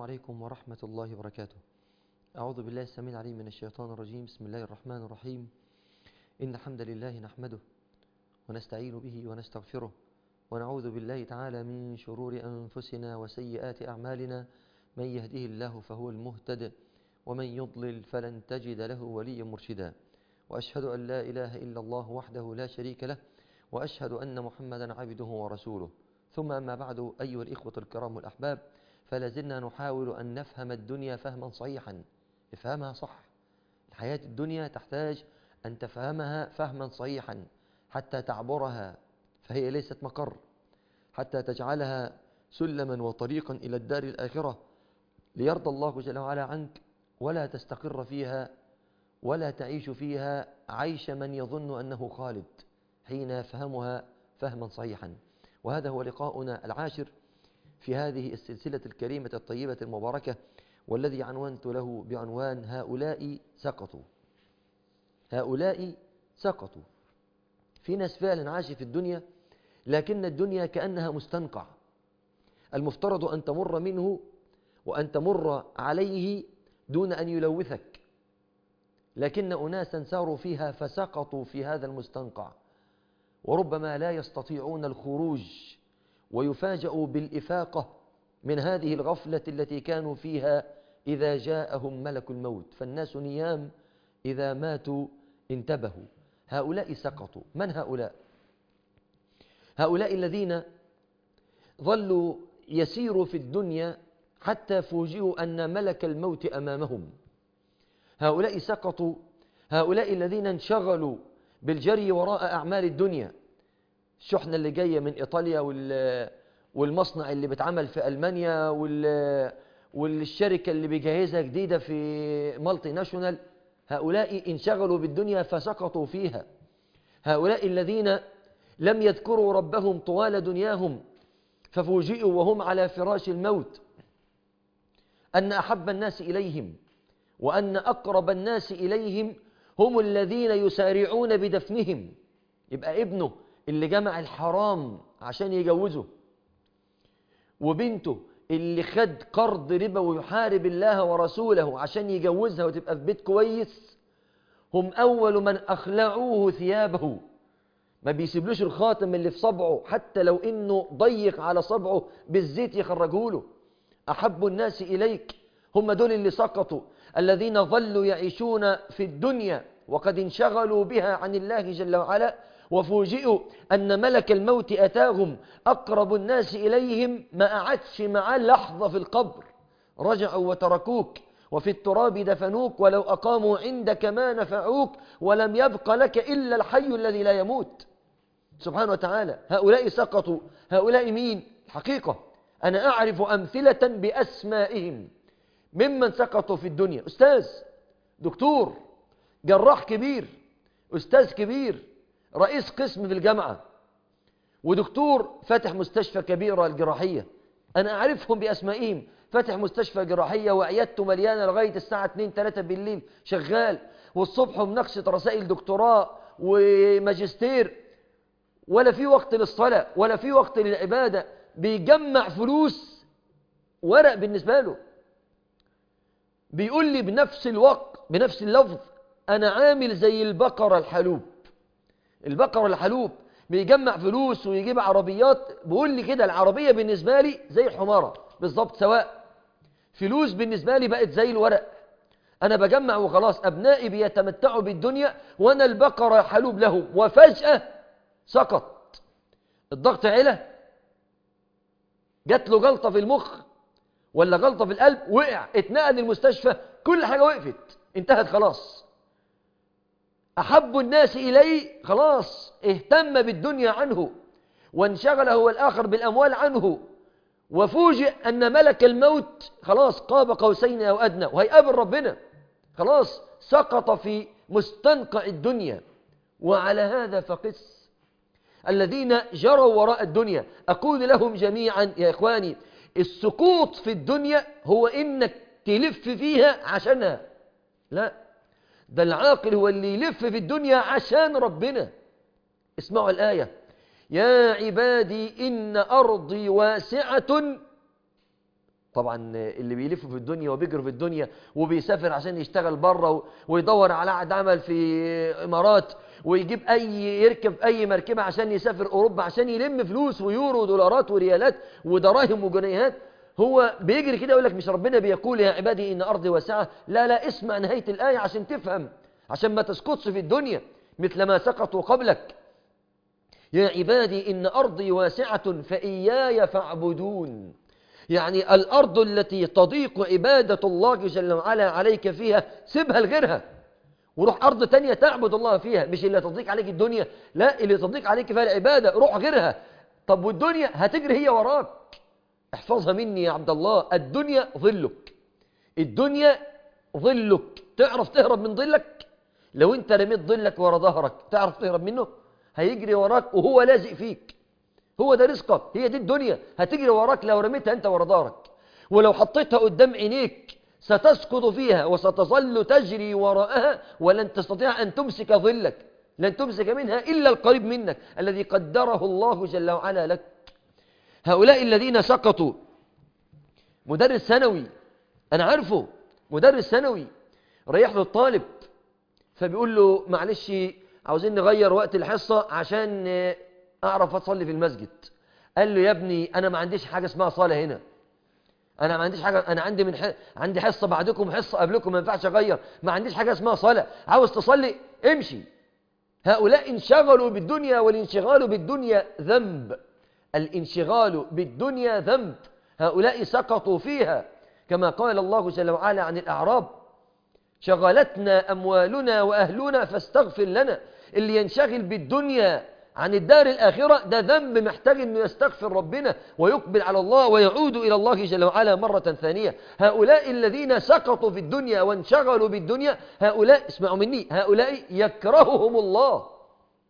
عليكم ورحمة الله وبركاته أعوذ بالله السميع العليم من الشيطان الرجيم بسم الله الرحمن الرحيم إن الحمد لله نحمده ونستعين به ونستغفره ونعوذ بالله تعالى من شرور أنفسنا وسيئات أعمالنا من يهده الله فهو المهتد ومن يضلل فلن تجد له وليا مرشدا وأشهد أن لا إله إلا الله وحده لا شريك له وأشهد أن محمدا عبده ورسوله ثم أما بعد أيها الإخوة الكرام والأحباب فلازلنا نحاول أن نفهم الدنيا فهما صحيحا افهمها صح الحياة الدنيا تحتاج أن تفهمها فهما صحيحا حتى تعبرها فهي ليست مقر حتى تجعلها سلما وطريقا إلى الدار الآخرة ليرضى الله جل وعلا عنك ولا تستقر فيها ولا تعيش فيها عيش من يظن أنه خالد حين يفهمها فهما صحيحا وهذا هو لقاؤنا العاشر في هذه السلسلة الكريمة الطيبة المباركة والذي عنونت له بعنوان هؤلاء سقطوا هؤلاء سقطوا في ناس فعلا عاش في الدنيا لكن الدنيا كأنها مستنقع المفترض أن تمر منه وأن تمر عليه دون أن يلوثك لكن أناسا ساروا فيها فسقطوا في هذا المستنقع وربما لا يستطيعون الخروج ويفاجأوا بالإفاقة من هذه الغفلة التي كانوا فيها إذا جاءهم ملك الموت فالناس نيام إذا ماتوا انتبهوا هؤلاء سقطوا من هؤلاء؟ هؤلاء الذين ظلوا يسيروا في الدنيا حتى فوجئوا أن ملك الموت أمامهم هؤلاء سقطوا هؤلاء الذين انشغلوا بالجري وراء أعمال الدنيا الشحنة اللي جاية من إيطاليا والمصنع اللي بيتعمل في ألمانيا والشركة اللي بيجهزها جديدة في مالتي ناشونال هؤلاء انشغلوا بالدنيا فسقطوا فيها هؤلاء الذين لم يذكروا ربهم طوال دنياهم ففوجئوا وهم على فراش الموت أن أحب الناس إليهم وأن أقرب الناس إليهم هم الذين يسارعون بدفنهم يبقى ابنه اللي جمع الحرام عشان يجوزه وبنته اللي خد قرض ربا ويحارب الله ورسوله عشان يجوزها وتبقى في بيت كويس هم أول من أخلعوه ثيابه ما بيسيبلوش الخاتم اللي في صبعه حتى لو إنه ضيق على صبعه بالزيت يخرجوا له أحب الناس إليك هم دول اللي سقطوا الذين ظلوا يعيشون في الدنيا وقد انشغلوا بها عن الله جل وعلا وفوجئوا أن ملك الموت أتاهم أقرب الناس إليهم ما قعدش معاه لحظة في القبر رجعوا وتركوك وفي التراب دفنوك ولو أقاموا عندك ما نفعوك ولم يبق لك إلا الحي الذي لا يموت سبحانه وتعالى هؤلاء سقطوا هؤلاء مين حقيقة أنا أعرف أمثلة بأسمائهم ممن سقطوا في الدنيا أستاذ دكتور جراح كبير أستاذ كبير رئيس قسم في الجامعة ودكتور فاتح مستشفى كبيرة الجراحية أنا أعرفهم بأسمائهم فاتح مستشفى جراحية وعيادته مليانة لغاية الساعة 2-3 بالليل شغال والصبح مناقشة رسائل دكتوراه وماجستير ولا في وقت للصلاة ولا في وقت للعبادة بيجمع فلوس ورق بالنسبة له بيقول لي بنفس الوقت بنفس اللفظ أنا عامل زي البقرة الحلوب البقرة الحلوب بيجمع فلوس ويجيب عربيات بيقول لي كده العربية بالنسبة لي زي الحمارة بالظبط سواء فلوس بالنسبة لي بقت زي الورق أنا بجمع وخلاص أبنائي بيتمتعوا بالدنيا وأنا البقرة حلوب لهم وفجأة سقط الضغط علا جات له جلطة في المخ ولا جلطة في القلب وقع اتنقل المستشفى كل حاجة وقفت انتهت خلاص أحب الناس إليه خلاص اهتم بالدنيا عنه وانشغل هو الآخر بالأموال عنه وفوجئ أن ملك الموت خلاص قاب قوسين أو أدنى وهيقابل ربنا خلاص سقط في مستنقع الدنيا وعلى هذا فقس الذين جروا وراء الدنيا أقول لهم جميعا يا إخواني السقوط في الدنيا هو إنك تلف فيها عشانها لا ده العاقل هو اللي يلف في الدنيا عشان ربنا اسمعوا الآية يا عبادي إن أرضي واسعة طبعا اللي بيلف في الدنيا وبيجري في الدنيا وبيسافر عشان يشتغل بره ويدور على عقد عمل في امارات ويجيب اي يركب اي مركبه عشان يسافر اوروبا عشان يلم فلوس ويورو ودولارات وريالات ودراهم وجنيهات هو بيجري كده يقول لك مش ربنا بيقول يا عبادي ان ارضي واسعه لا لا اسمع نهايه الايه عشان تفهم عشان ما تسقطش في الدنيا مثل ما سقطوا قبلك يا عبادي إن أرضي واسعة فإياي فاعبدون يعني الأرض التي تضيق عبادة الله جل وعلا عليك فيها سيبها لغيرها وروح أرض تانية تعبد الله فيها مش اللي تضيق عليك الدنيا لا اللي تضيق عليك فيها العبادة روح غيرها طب والدنيا هتجري هي وراك احفظها مني يا عبد الله الدنيا ظلك الدنيا ظلك تعرف تهرب من ظلك لو انت رميت ظلك ورا ظهرك تعرف تهرب منه هيجري وراك وهو لازق فيك هو ده رزقك هي دي الدنيا هتجري وراك لو رميتها انت ورا ظهرك ولو حطيتها قدام عينيك ستسقط فيها وستظل تجري وراءها ولن تستطيع أن تمسك ظلك لن تمسك منها إلا القريب منك الذي قدره الله جل وعلا لك هؤلاء الذين سقطوا مدرس ثانوي أنا عارفه مدرس ثانوي ريح له الطالب فبيقول له معلش عاوزين نغير وقت الحصة عشان أعرف أصلي في المسجد قال له يا ابني أنا ما عنديش حاجة اسمها صلاة هنا أنا ما عنديش حاجة أنا عندي من ح... عندي حصة بعدكم حصة قبلكم ما ينفعش أغير ما عنديش حاجة اسمها صلاة عاوز تصلي امشي هؤلاء انشغلوا بالدنيا والانشغال بالدنيا ذنب الانشغال بالدنيا ذنب هؤلاء سقطوا فيها كما قال الله جل وعلا عن الأعراب شغلتنا أموالنا وأهلنا فاستغفر لنا اللي ينشغل بالدنيا عن الدار الآخرة ده ذنب محتاج أنه يستغفر ربنا ويقبل على الله ويعود إلى الله جل وعلا مرة ثانية هؤلاء الذين سقطوا في الدنيا وانشغلوا بالدنيا هؤلاء اسمعوا مني هؤلاء يكرههم الله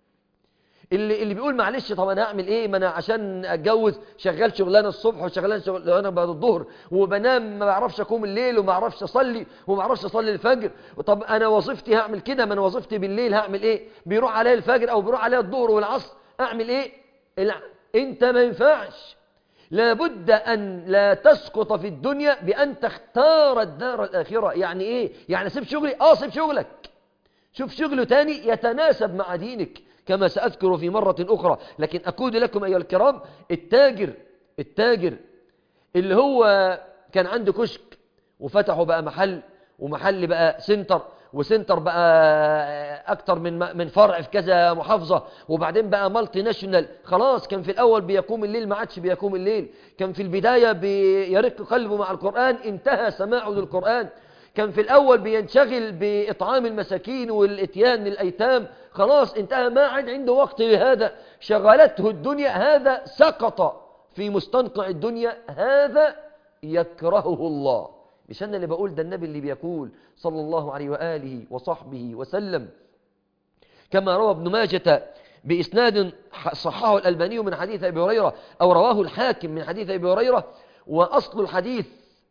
اللي اللي بيقول معلش طب انا اعمل ايه ما انا عشان اتجوز شغال شغلانه الصبح وشغلانه شغلانه بعد الظهر وبنام ما بعرفش اقوم الليل وما اعرفش اصلي وما اعرفش اصلي الفجر طب انا وظيفتي هعمل كده ما انا وظيفتي بالليل هعمل ايه بيروح عليا الفجر او بيروح عليا الظهر والعصر اعمل ايه الع... انت ما ينفعش لابد ان لا تسقط في الدنيا بان تختار الدار الاخره يعني ايه يعني سيب شغلي اه سيب شغلك شوف شغله تاني يتناسب مع دينك كما سأذكر في مرة أخرى لكن أقول لكم أيها الكرام التاجر التاجر اللي هو كان عنده كشك وفتحه بقى محل ومحل بقى سنتر وسنتر بقى أكتر من من فرع في كذا محافظة وبعدين بقى مالتي ناشونال خلاص كان في الأول بيقوم الليل ما عادش بيقوم الليل كان في البداية بيرق قلبه مع القرآن انتهى سماعه للقرآن كان في الأول بينشغل بإطعام المساكين والإتيان للأيتام خلاص انتهى ما عاد عنده وقت لهذا شغلته الدنيا هذا سقط في مستنقع الدنيا هذا يكرهه الله مش أنا اللي بقول ده النبي اللي بيقول صلى الله عليه وآله وصحبه وسلم كما روى ابن ماجة بإسناد صححه الألباني من حديث أبي هريرة أو رواه الحاكم من حديث أبي هريرة وأصل الحديث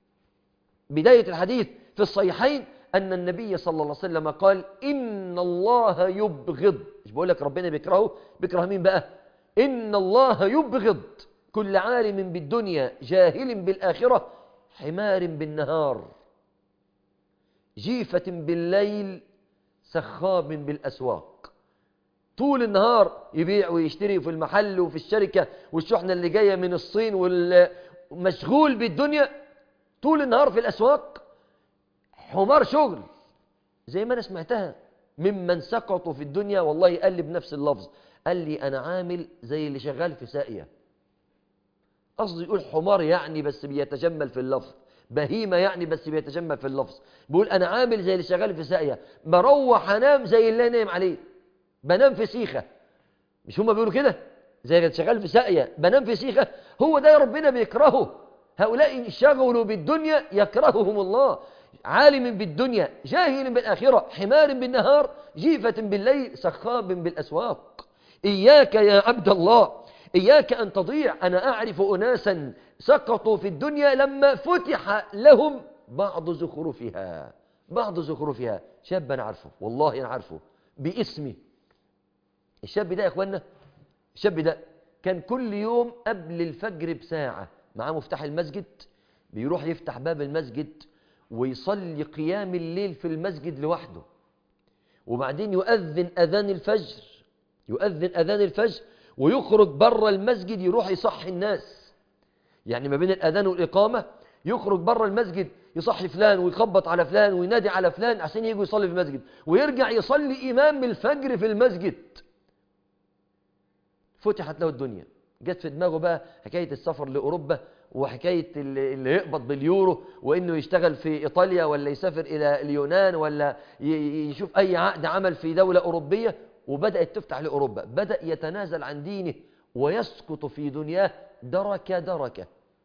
بداية الحديث في الصحيحين أن النبي صلى الله عليه وسلم قال إن الله يبغض مش بقول لك ربنا بيكرهه بيكره مين بقى إن الله يبغض كل عالم بالدنيا جاهل بالآخرة حمار بالنهار جيفة بالليل سخاب بالأسواق طول النهار يبيع ويشتري في المحل وفي الشركة والشحنة اللي جاية من الصين والمشغول بالدنيا طول النهار في الأسواق حمار شغل زي ما أنا سمعتها ممن سقطوا في الدنيا والله قال لي بنفس اللفظ قال لي أنا عامل زي اللي شغال في ساقية قصدي يقول حمار يعني بس بيتجمل في اللفظ بهيمة يعني بس بيتجمل في اللفظ بيقول أنا عامل زي اللي شغال في ساقية بروح أنام زي اللي نايم عليه بنام في سيخة مش هما بيقولوا كده زي اللي شغال في ساقية بنام في سيخة هو ده ربنا بيكرهه هؤلاء انشغلوا بالدنيا يكرههم الله عالم بالدنيا جاهل بالآخرة حمار بالنهار جيفة بالليل سخاب بالأسواق إياك يا عبد الله إياك أن تضيع أنا أعرف أناسا سقطوا في الدنيا لما فتح لهم بعض زخرفها بعض زخرفها شاب أنا عارفه والله أنا عارفه باسمي الشاب ده يا أخوانا الشاب ده كان كل يوم قبل الفجر بساعة معاه مفتاح المسجد بيروح يفتح باب المسجد ويصلي قيام الليل في المسجد لوحده وبعدين يؤذن أذان الفجر يؤذن أذان الفجر ويخرج بره المسجد يروح يصحي الناس يعني ما بين الأذان والإقامة يخرج بره المسجد يصحي فلان ويخبط على فلان وينادي على فلان عشان يجوا يصلي في المسجد ويرجع يصلي إمام الفجر في المسجد فتحت له الدنيا جت في دماغه بقى حكاية السفر لأوروبا وحكاية اللي اللي يقبض باليورو وإنه يشتغل في إيطاليا ولا يسافر إلى اليونان ولا ي- يشوف أي عقد عمل في دولة أوروبية وبدأت تفتح لأوروبا بدأ يتنازل عن دينه ويسقط في دنياه دركة دركة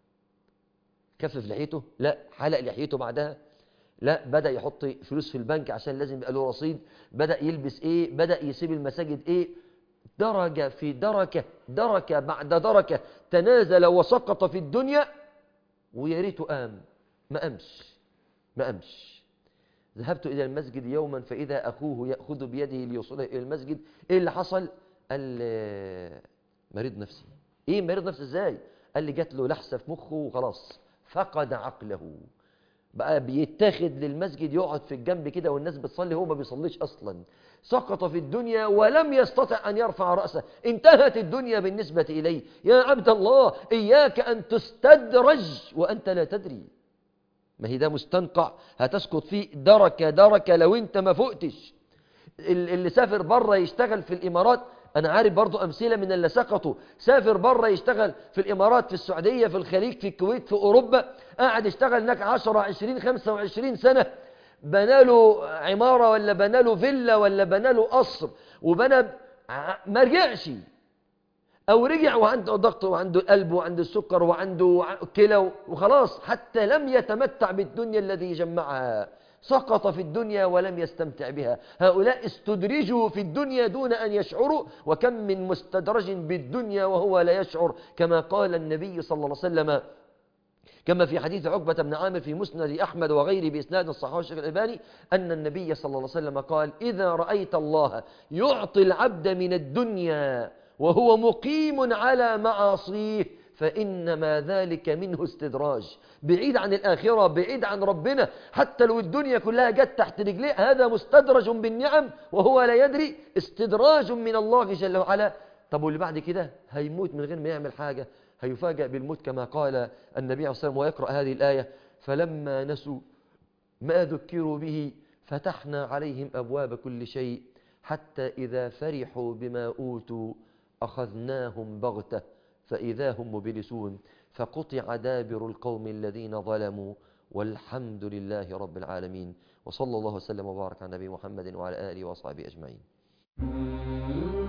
كفف لحيته لا حلق لحيته بعدها لا بدأ يحط فلوس في البنك عشان لازم يبقى له رصيد بدأ يلبس ايه بدأ يسيب المساجد ايه درجة في دركة دركة بعد دركة تنازل وسقط في الدنيا ويا ريته قام ما قامش ما قامش ذهبت إلى المسجد يوما فإذا أخوه يأخذ بيده ليوصله إلى المسجد إيه اللي حصل؟ قال آه، مريض نفسي إيه مريض نفسي إزاي؟ قال لي جات له لحسة في مخه وخلاص فقد عقله بقى بيتاخد للمسجد يقعد في الجنب كده والناس بتصلي هو ما بيصليش أصلا سقط في الدنيا ولم يستطع أن يرفع رأسه انتهت الدنيا بالنسبة إليه يا عبد الله إياك أن تستدرج وأنت لا تدري ما هي ده مستنقع هتسقط فيه دركة دركة لو انت ما فقتش ال- اللي سافر بره يشتغل في الإمارات أنا عارف برضو أمثلة من اللي سقطوا سافر بره يشتغل في الإمارات في السعودية في الخليج في الكويت في أوروبا قاعد يشتغل هناك 10 20 25 سنة بناله عمارة ولا بناله فيلا ولا بناله قصر وبنى ع- ما رجعش أو رجع وعنده ضغط وعنده قلب وعنده السكر وعنده ع- كلى وخلاص حتى لم يتمتع بالدنيا الذي جمعها سقط في الدنيا ولم يستمتع بها هؤلاء استدرجوا في الدنيا دون أن يشعروا وكم من مستدرج بالدنيا وهو لا يشعر كما قال النبي صلى الله عليه وسلم كما في حديث عقبة بن عامر في مسند أحمد وغيره بإسناد الصحابة الشيخ الألباني أن النبي صلى الله عليه وسلم قال إذا رأيت الله يعطي العبد من الدنيا وهو مقيم على معاصيه فإنما ذلك منه استدراج بعيد عن الآخرة بعيد عن ربنا حتى لو الدنيا كلها جت تحت رجليه هذا مستدرج بالنعم وهو لا يدري استدراج من الله جل وعلا طب واللي بعد كده هيموت من غير ما يعمل حاجة هيفاجأ بالموت كما قال النبي عليه الصلاة والسلام ويقرأ هذه الآية فلما نسوا ما ذكروا به فتحنا عليهم أبواب كل شيء حتى إذا فرحوا بما أوتوا أخذناهم بغتة فإذا هم مبلسون فقطع دابر القوم الذين ظلموا والحمد لله رب العالمين وصلى الله وسلم وبارك على نبي محمد وعلى آله وصحبه أجمعين